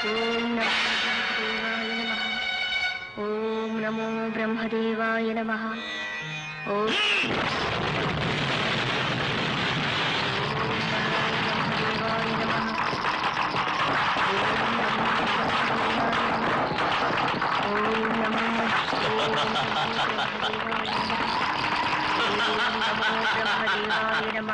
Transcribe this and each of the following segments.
ఓం నమో బ్రహ్మదేవాయ నమ ఓం బ్రహ్మదేవాయ నమ ఓం నమో బ్రహ్మదేవాయ నమ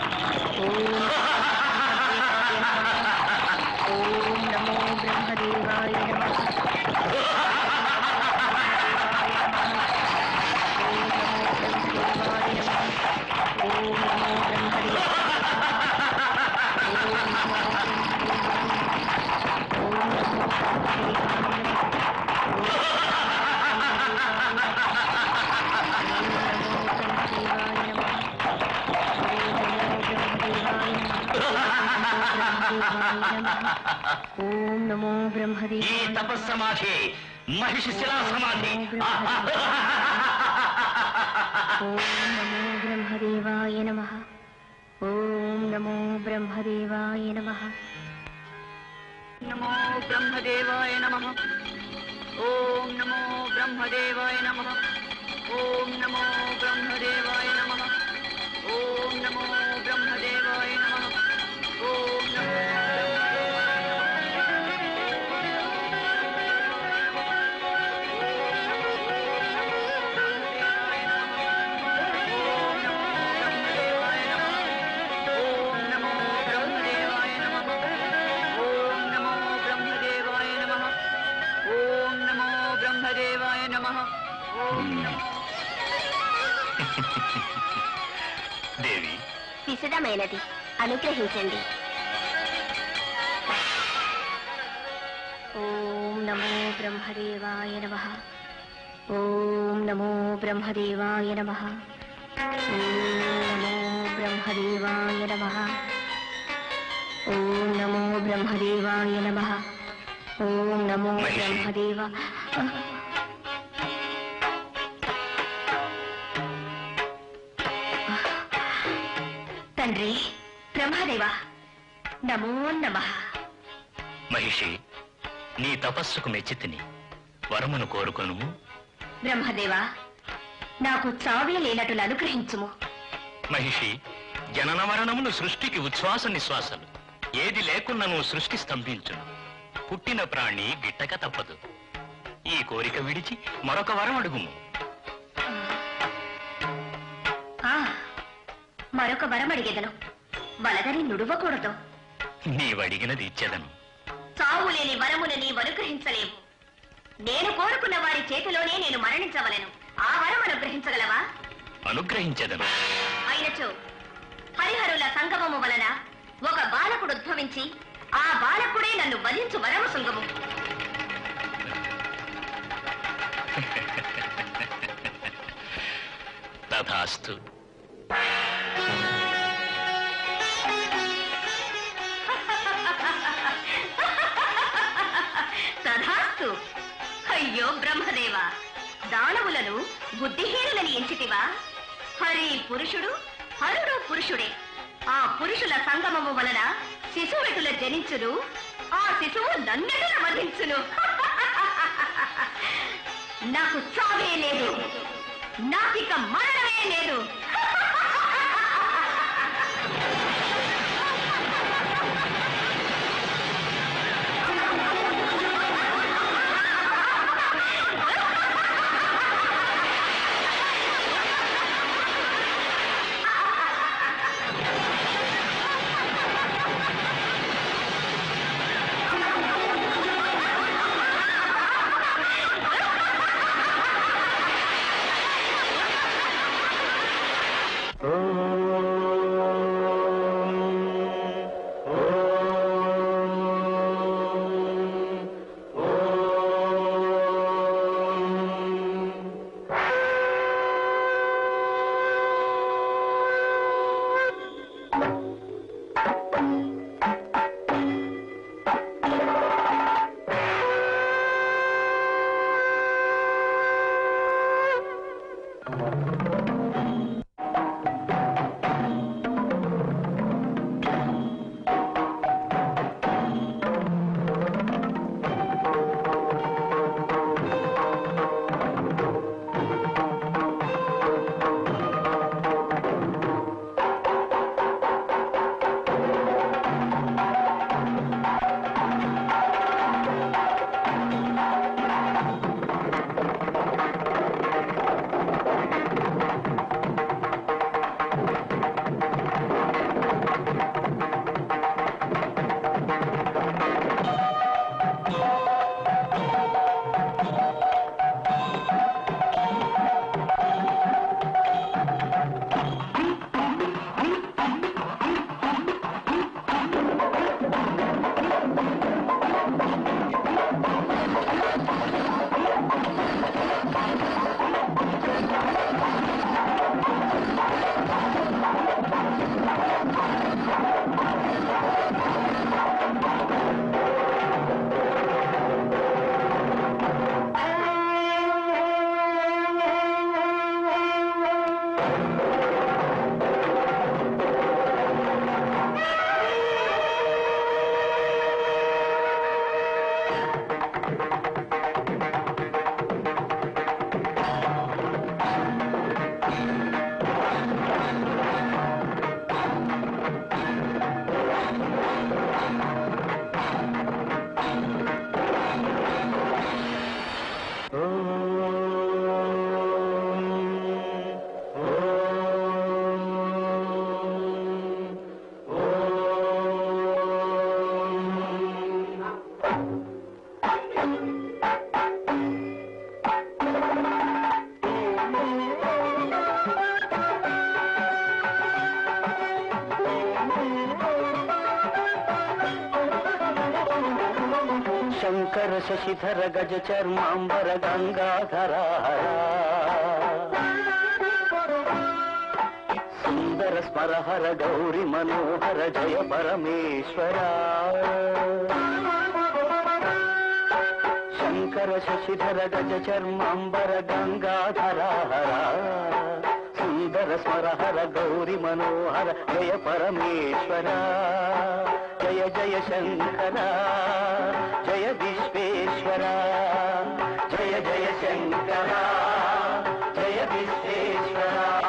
ఓం నమో బ్రహ్మదేవాయ నమ ఓం నమో బ్రహ్మదేవాయ ఓం నమో ఈ బ్రహ్మదేవాయ తపస్సమాధి మహిషి శిలా సమాధి ఓం నమో బ్రహ్మదేవాయ నమ ఓం నమో బ్రహ్మదేవాయ నమ నమో బ్రహ్మదేవాయ నమ ఓం నమో బ్రహ్మదేవాయ నమ ఓం నమో బ్రహ్మదేవాయ నమ ఓం నమో బ్రహ్మదేవాయ నమ ఓం నమో ఓం నమో బ్రహ్మదేవాయ నమ ఓం నమో బ్రహ్మదేవాయ నమ ఓం నమో బ్రహ్మదేవాయ నమ ఓం నమో దేవి విశదమైనది అనుగ్రహించండి ఓం నమో బ్రహ్మదేవాయ నమ ఓం నమో బ్రహ్మదేవాయ నమ ఓం నమో బ్రహ్మదేవాయ నమ ఓం నమో బ్రహ్మదేవాయ నమ ఓం నమో మహిషి. బ్రహ్మదేవ తండ్రి బ్రహ్మదేవ నమో నమ మహిషి నీ తపస్సుకు మెచ్చి తిని వరమును కోరుకొను బ్రహ్మదేవ నాకు చావే లేనట్లు అనుగ్రహించుము మహిషి జనన మరణములు సృష్టికి ఉచ్ఛ్వాస నిశ్వాసలు ఏది లేకున్నను సృష్టి స్తంభించును పుట్టిన ప్రాణి గిట్టక తప్పదు ఈ కోరిక విడిచి మరొక వరం అడుగుము ఆ, మరొక వరం అడిగెదను వలదని నుడవకూడదు నీవడిగినది ఇచ్చెదను చావు లేని వరమును నీవు అనుగ్రహించలేవు నేను కోరుకున్న వారి చేతిలోనే నేను మరణించవలెను ఆ వరం అనుగ్రహించగలవా అనుగ్రహించెదను అయినచో హరిహరుల సంగమము వలన ఒక బాలకుడు ఉద్భవించి ఆ బాలకుడే నన్ను వధించు వరము శృంగము తథాస్తు తథాస్తు అయ్యో బ్రహ్మదేవ దానవులను బుద్ధిహీనులని ఎంచితివా హరి పురుషుడు హరుడు పురుషుడే ఆ పురుషుల సంగమము వలన శిశువెటుల జనించును ఆ శిశువు నన్నెటుల వధించును నాకు చావే లేదు నాకిక మరణమే లేదు శంకర శశిధర గజ చర్మాంబర గంగాధర సుందర స్మరహర గౌరి మనోహర జయ పరమేశ్వర శంకర శశిధర గజ చర్మాంబర గంగాధర సుందర స్మరహర గౌరి మనోహర జయ పరమేశ్వర జయ జయ శంకర జయ విశ్వేశ్వర జయ జయ శంకర జయ విశ్వేశ్వర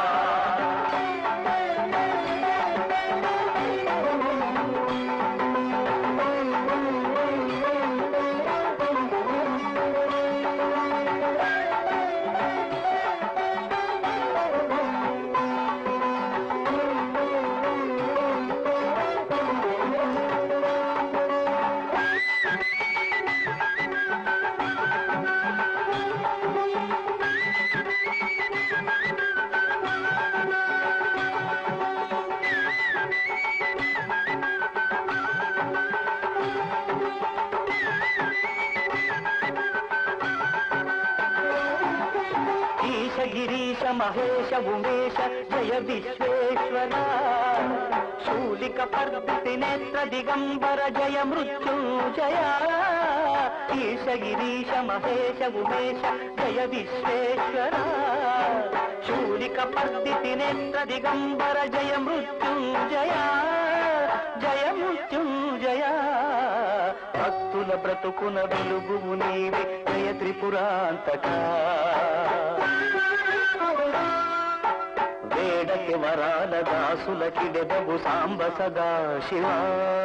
ఈశ గిరీశ మహేశ ఉమేశ జయ విశ్వేశ్వర శూలిక పర్వతి నేత్ర దిగంబర జయ మృత్యుంజయ ఈశ గిరీశ మహేశ ఉమేశ జయ విశ్వేశ్వర శూలిక పర్వతి నేత్ర దిగంబర జయ మృత్యుంజయ జయ మృత్యుంజయ భక్తుల బ్రతుకున వెలుగువు నీవే జయ త్రిపురాంతక వేడకి వరాల దాసులకిడెదవు సాంబ సదా శివా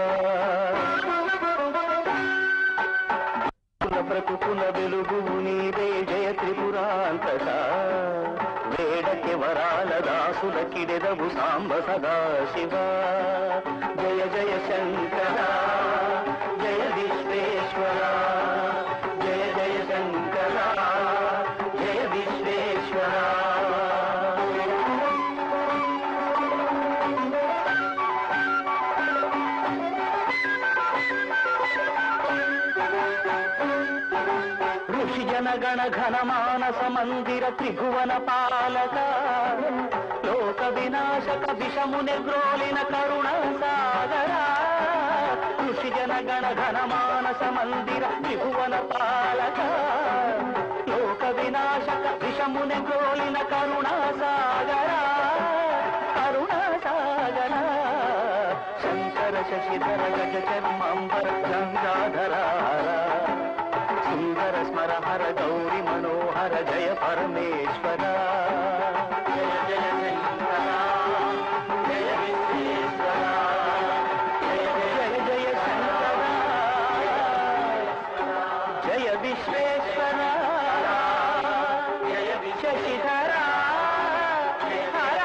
కుల బ్రతుకుల వెలుగువు నీవే జయ త్రిపురాంతక వేడకి వరాల దాసులకిడెదవు సాంబ సదా శివా జయ జయ శంకర జయ విశ్వేశ్వర జయ జయ శంకర జయ విశ్వేశ్వర ఋషి జనగణ ఘన మానస మందిర త్రిభువన పాలక లోక వినాశక విషముని గ్రోలిన కరుణ సాగర ఋషి జనగణ ఘన మానస మందిర త్రిభువన పాలక లోక వినాశక విషముని గ్రోలిన కరుణ సాగర కరుణ సాగర శంకర శశిధర గజ చర్మాంబర గంగాధర సుందర స్మర హర గౌరి మనోహర జయ పరమేశ్వర జయ జయ శంకర జయ విశ్వేశ్వర జయ జయ జయ శంకర జయ విశ్వేశ్వర జయ శశిధర హర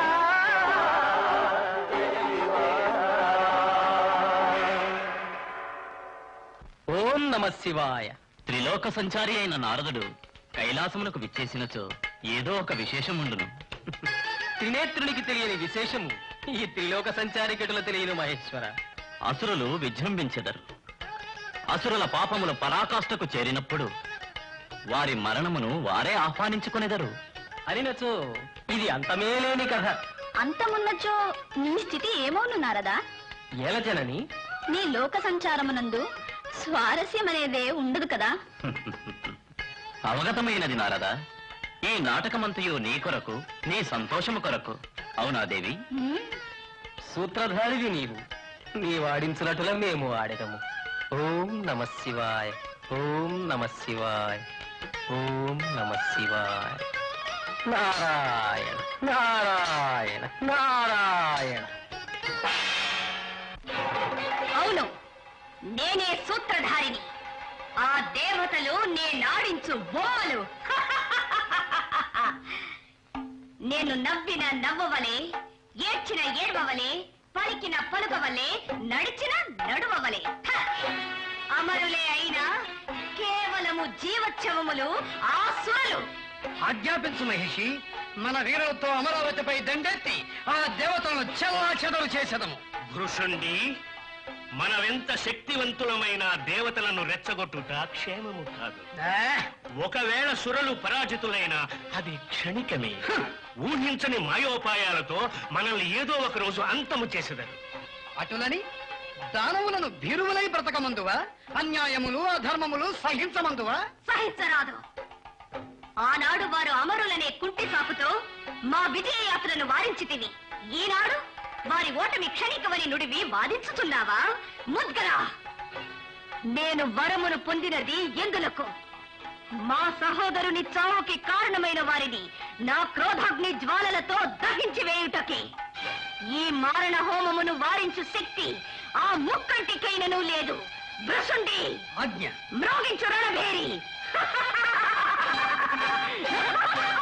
ఓం నమ శివాయ త్రిలోక సంచారి అయిన నారదుడు కైలాసమునకు విచ్చేసినచో ఏదో ఒక విశేషం ఉండును త్రినేత్రునికి తెలియని విశేషము ఈ త్రిలోక సంచారికటుల తెలియని మహేశ్వర అసురులు విజృంభించెదరు అసురుల పాపములు పరాకాష్ఠకు చేరినప్పుడు వారి మరణమును వారే ఆహ్వానించుకునేదరు అనినచో ఇది అంతమేలేని కథ అంతమున్నచో నీ స్థితి ఏమోను నారదా ఏలజనని నీ లోక సంచారమునందు స్వారస్యమనేదే ఉండదు కదా అవగతమైనది నారదా ఈ నాటకమంతయు నీ కొరకు నీ సంతోషము కొరకు అవునా దేవి హ్మ్? సూత్రధారివి నీవు నీ వాడించినట్టుల మేము ఆడెదము ఓం నమ శివాయ ఓం నమ శివాయ ఓం నమ శివాయ నారాయణ నారాయణ నారాయణ అవును నేనే సూత్రధారిని ఆ దేవతలు నేనాడించు బొమ్మలు నేను నవ్విన నవ్వవలే ఏడ్చిన ఏడ్వవలే పలికిన పలుకవలే నడిచిన నడువవలే హ! అమరులే అయినా కేవలము జీవోత్సవములు ఆసురులు ఆజ్ఞాపించు మహిషి మన వీరులతో అమరావతిపై దండెత్తి ఆ దేవతలను చెల్లా చెదరు చేసదము భృషుండి మనమెంత శక్తివంతులమైన దేవతలను రెచ్చగొట్టుట క్షేమము కాదు ఏ, ఒకవేళ సురలు పరాజితులైన అది క్షణికమే ఊహించని మాయోపాయాలతో మనల్ని ఏదో ఒక రోజు అంతము చేసేదారు అటులని దానవులను భీరువులై బ్రతకమందువా అన్యాయములు అధర్మములు సహించమందువా సహించరాదు ఆనాడు వారు అమరులనే కుంటి సాకుతో మా విజయ యాత్రను వారించితివి ఈనాడు వారి ఓటమి క్షణికమని నుడివి వాదించుతున్నావా ముద్గరా నేను వరమును పొందినది ఎందులకు మా సహోదరుని చావుకి కారణమైన వారిని నా క్రోధాగ్ని జ్వాలలతో దహించి వేయుటకే ఈ మారణ హోమమును వారించు శక్తి ఆ ముక్కంటికైనను లేదు భృషుండి ఆజ్ఞ మ్రోగించు రణభేరి